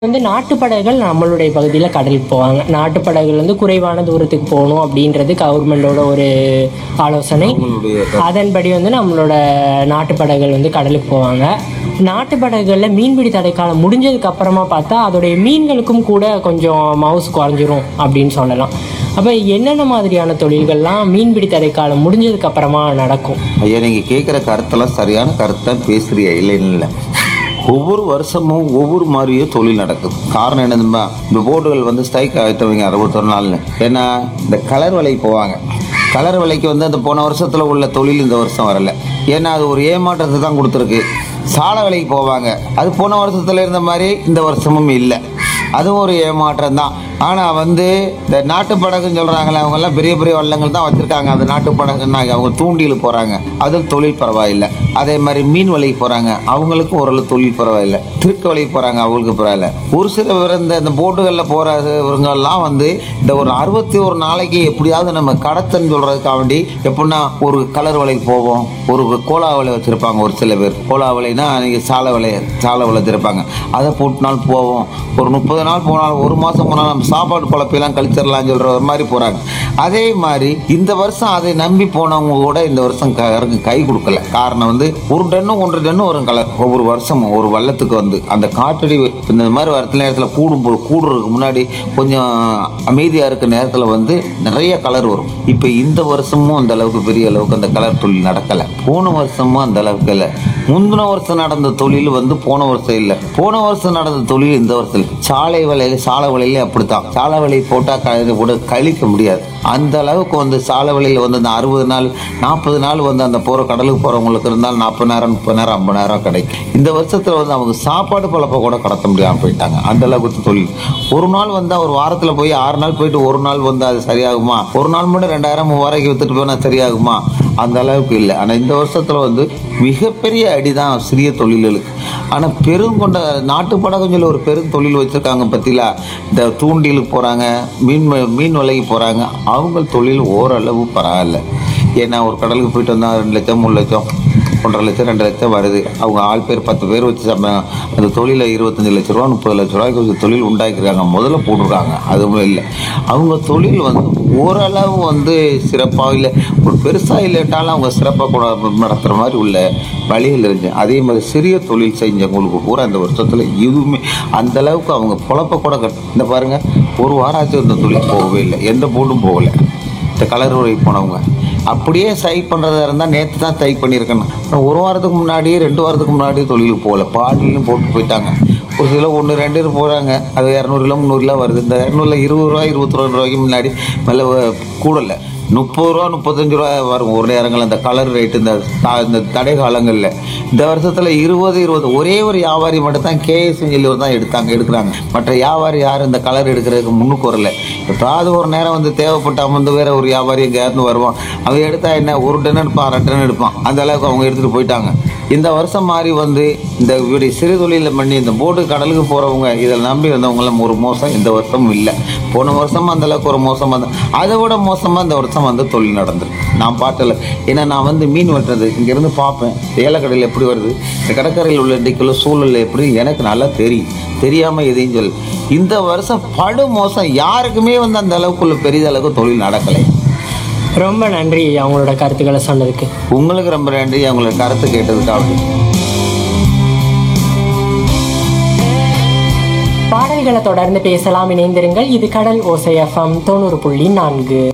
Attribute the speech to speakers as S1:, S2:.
S1: வந்து நாட்டுப்படகுகள் நம்மளுடைய பகுதியில் கடலுக்கு போவாங்க நாட்டுப்படகுகள் வந்து குறைவான தூரத்துக்கு போகணும் அப்படின்றது கவர்மெண்டோட ஒரு ஆலோசனை அதன்படி வந்து நம்மளோட நாட்டுப்படகுகள் வந்து கடலுக்கு போவாங்க நாட்டுப்படகுகளில் மீன்பிடி தடைக்காலம் முடிஞ்சதுக்கு அப்புறமா பார்த்தா அதோடைய மீன்களுக்கும் கூட கொஞ்சம் மவுசு குறைஞ்சிரும் அப்படின்னு சொல்லலாம் அப்போ என்னென்ன மாதிரியான தொழில்கள்லாம் மீன்பிடி தடைக்காலம் முடிஞ்சதுக்கு அப்புறமா நடக்கும்
S2: ஐயா நீங்கள் கேட்குற கருத்தெல்லாம் சரியான கருத்தை பேசுறியா இல்லைன்னு இல்லை ஒவ்வொரு வருஷமும் ஒவ்வொரு மாதிரியே தொழில் நடக்குது காரணம் என்னதுமா இந்த போட்டுகள் வந்து ஸ்ட்ரைக் ஆகிட்டவங்க அறுபத்தொரு நாள்னு ஏன்னா இந்த கலர் விலைக்கு போவாங்க கலர் விலைக்கு வந்து அந்த போன வருஷத்தில் உள்ள தொழில் இந்த வருஷம் வரல ஏன்னா அது ஒரு ஏமாற்றத்தை தான் கொடுத்துருக்கு சால விலைக்கு போவாங்க அது போன வருஷத்தில் இருந்த மாதிரி இந்த வருஷமும் இல்லை அதுவும் ஒரு ஏமாற்றம் தான் ஆனால் வந்து இந்த நாட்டு படகுன்னு சொல்கிறாங்களே அவங்கெல்லாம் பெரிய பெரிய வள்ளங்கள் தான் வச்சுருக்காங்க அந்த நாட்டு படகுன்னாங்க அவங்க தூண்டில் போகிறாங்க அதில் தொழில் பரவாயில்லை அதே மாதிரி மீன் வலைக்கு போகிறாங்க அவங்களுக்கும் ஓரளவு தொழில் பரவாயில்லை திருக்க வலைக்கு போகிறாங்க அவங்களுக்கு பரவாயில்ல ஒரு சில பேர் இந்த இந்த போட்டுகளில் போகிறவங்கெல்லாம் வந்து இந்த ஒரு அறுபத்தி ஒரு நாளைக்கு எப்படியாவது நம்ம கடத்தன்னு சொல்கிறதுக்காக வேண்டி எப்படின்னா ஒரு கலர் வலைக்கு போவோம் ஒரு கோலா வலை வச்சுருப்பாங்க ஒரு சில பேர் கோலா வலைனா நீங்கள் சாலை வலை சாலை வலை வச்சுருப்பாங்க அதை போட்டு நாள் போவோம் ஒரு முப்பது நாள் போனாலும் ஒரு மாதம் போனாலும் நம்ம சாப்பாடு குழப்பெல்லாம் கழிச்சிடலாம் சொல்கிற மாதிரி போகிறாங்க அதே மாதிரி இந்த வருஷம் அதை நம்பி போனவங்க கூட இந்த வருஷம் க- யாருக்கும் கை கொடுக்கல காரணம் வந்து ஒரு டன்னும் ஒன்றரை டன்னு வரும் கலர் ஒவ்வொரு வருஷமும் ஒரு வள்ளத்துக்கு வந்து அந்த காற்றடி இந்த மாதிரி வரத்துல நேரத்தில் கூடும் போ- கூடுறதுக்கு முன்னாடி கொஞ்சம் அமைதியாக இருக்க நேரத்தில் வந்து நிறைய கலர் வரும் இப்போ இந்த வருஷமும் அந்த அளவுக்கு பெரிய அளவுக்கு அந்த கலர் தொழில் நடக்கலை போன வருஷமும் அந்த அளவுக்கு இல்லை முந்தின வருஷம் நடந்த தொழில் வந்து போன வருஷம் இல்லை போன வருஷம் நடந்த தொழில் இந்த வருஷம் இல்லை சாலை வலையில சாலை வலையில அப்படித்தான் சாலை வலை போட்டால் கழிவு கூட கழிக்க முடியாது அந்த அளவுக்கு வந்து சாலை வலையில் வந்து அந்த அறுபது நாள் நாற்பது நாள் வந்து அந்த போகிற கடலுக்கு போகிறவங்களுக்கு இருந்தால் நாற்பதாயிரம் முப்பதாயிரம் ஐம்பதாயிரம் கிடைக்கும் இந்த வருஷத்தில் வந்து அவங்க சாப்பாடு பழப்ப கூட கடத்த முடியாமல் போயிட்டாங்க அந்த அளவுக்கு தொழில் ஒரு நாள் வந்து ஒரு வாரத்தில் போய் ஆறு நாள் போயிட்டு ஒரு நாள் வந்து அது சரியாகுமா ஒரு நாள் மட்டும் ரெண்டாயிரம் மூவாயிரம் வித்துட்டு போனால் சரியாகுமா அந்த அளவுக்கு இல்லை ஆனால் இந்த வருஷத்தில் வந்து மிகப்பெரிய அடி தான் சிறிய தொழில்களுக்கு ஆனால் பெருங்கொண்ட நாட்டு படகம் சொல்லி ஒரு பெரும் தொழில் வச்சுருக்காங்க பற்றிலா இந்த தூண்டிலுக்கு போகிறாங்க மீன் வ- மீன் விலைக்கு போகிறாங்க அவங்க தொழில் ஓரளவு பரவாயில்ல ஏன்னா ஒரு கடலுக்கு போயிட்டு வந்தால் ரெண்டு லட்சம் மூணு லட்சம் ஒன்றரை லட்சம் ரெண்டு லட்சம் வருது அவங்க ஆள் பேர் பத்து பேர் வச்சு சம அந்த தொழிலை இருபத்தஞ்சு லட்ச ரூபா முப்பது லட்ச ரூபாய்க்கு வச்சு தொழில் உண்டாக்கியிருக்காங்க முதல்ல போட்டிருக்காங்க அதுவும் இல்லை அவங்க தொழில் வந்து ஓரளவு வந்து சிறப்பாக இல்லை ஒரு பெருசாக இல்லைட்டாலும் அவங்க சிறப்பாக கூட நடத்துகிற மாதிரி உள்ள வழிகள் இருந்துச்சு அதே மாதிரி சிறிய தொழில் செஞ்சவங்களுக்கு பூரா இந்த வருஷத்தில் எதுவுமே அந்த அளவுக்கு அவங்க பொழப்ப கூட கட் இந்த பாருங்க ஒரு வாரம் ஆச்சு இந்த தொழில் போகவே இல்லை எந்த போட்டும் போகலை இந்த கலர் உரை போனவங்க அப்படியே ஸ்ட்ரைக் பண்ணுறதா இருந்தால் நேற்று தான் ஸ்ட்ரைக் பண்ணியிருக்கணும் அப்புறம் ஒரு வாரத்துக்கு முன்னாடி ரெண்டு வாரத்துக்கு முன்னாடி தொழிலுக்கு போகல பாட்டிலையும் போட்டு போயிட்டாங்க ஒரு சில ஒன்று ரெண்டு பேர் போகிறாங்க அது இரநூறு கிலோ முந்நூறு கிலோ வருது இந்த இரநூறுல இருபது ரூபா இருபத்தி ரெண்டு ரூபாய்க்கு முன்னாடி மேலே கூடலை முப்பது ரூபா முப்பத்தஞ்சு ரூபா வரும் ஒரு நேரங்கள் அந்த கலர் ரேட்டு இந்த த- இந்த தடை காலங்களில் இந்த வருஷத்தில் இருபது இருபது ஒரே ஒரு வியாபாரி மட்டும் தான் கேஎஸ் சொல்லி தான் எடுத்தாங்க எடுக்கிறாங்க மற்ற வியாபாரி யாரும் இந்த கலர் எடுக்கிறதுக்கு முன்னுக்கு வரல எப்போது ஒரு நேரம் வந்து தேவைப்பட்ட வந்து வேற ஒரு வியாபாரி எங்கேயாருந்து வருவான் அவன் எடுத்தா என்ன ஒரு டன் எடுப்பான் அரை டன் எடுப்பான் அந்த அளவுக்கு அவங்க எடுத்துகிட்டு போயிட்டாங்க இந்த வருஷம் மாதிரி வந்து இந்த இப்படி சிறு தொழிலில் பண்ணி இந்த போட்டு கடலுக்கு போகிறவங்க இதில் நம்பி வந்தவங்களாம் ஒரு மோசம் இந்த வருஷமும் இல்லை போன வருஷம் அந்த அளவுக்கு ஒரு மோசம் வந்து அதை விட மோசமாக இந்த வருஷம் வந்து தொழில் நடந்திருக்கு நான் பாட்டல ஏன்னா நான் வந்து மீன் வெட்டுறது இங்கேருந்து பார்ப்பேன் ஏலக்கடையில் எப்படி வருது இந்த கடற்கரையில் உள்ள டிக்கல சூழல் எப்படி எனக்கு நல்லா தெரியும் தெரியாமல் எதையும் சொல் இந்த வருஷம் படு மோசம் யாருக்குமே வந்து அந்த அளவுக்குள்ள பெரிதளவுக்கு தொழில் நடக்கலை
S1: ரொம்ப நன்றி அவங்களோட கருத்துக்களை சொன்னதுக்கு
S2: உங்களுக்கு ரொம்ப நன்றி அவங்களோட கருத்து கேட்டதுக்காக
S1: பாடல்களை தொடர்ந்து பேசலாம் இணைந்திருங்கள் இது கடல் ஓசை எஃப்எம் தொண்ணூறு புள்ளி நான்கு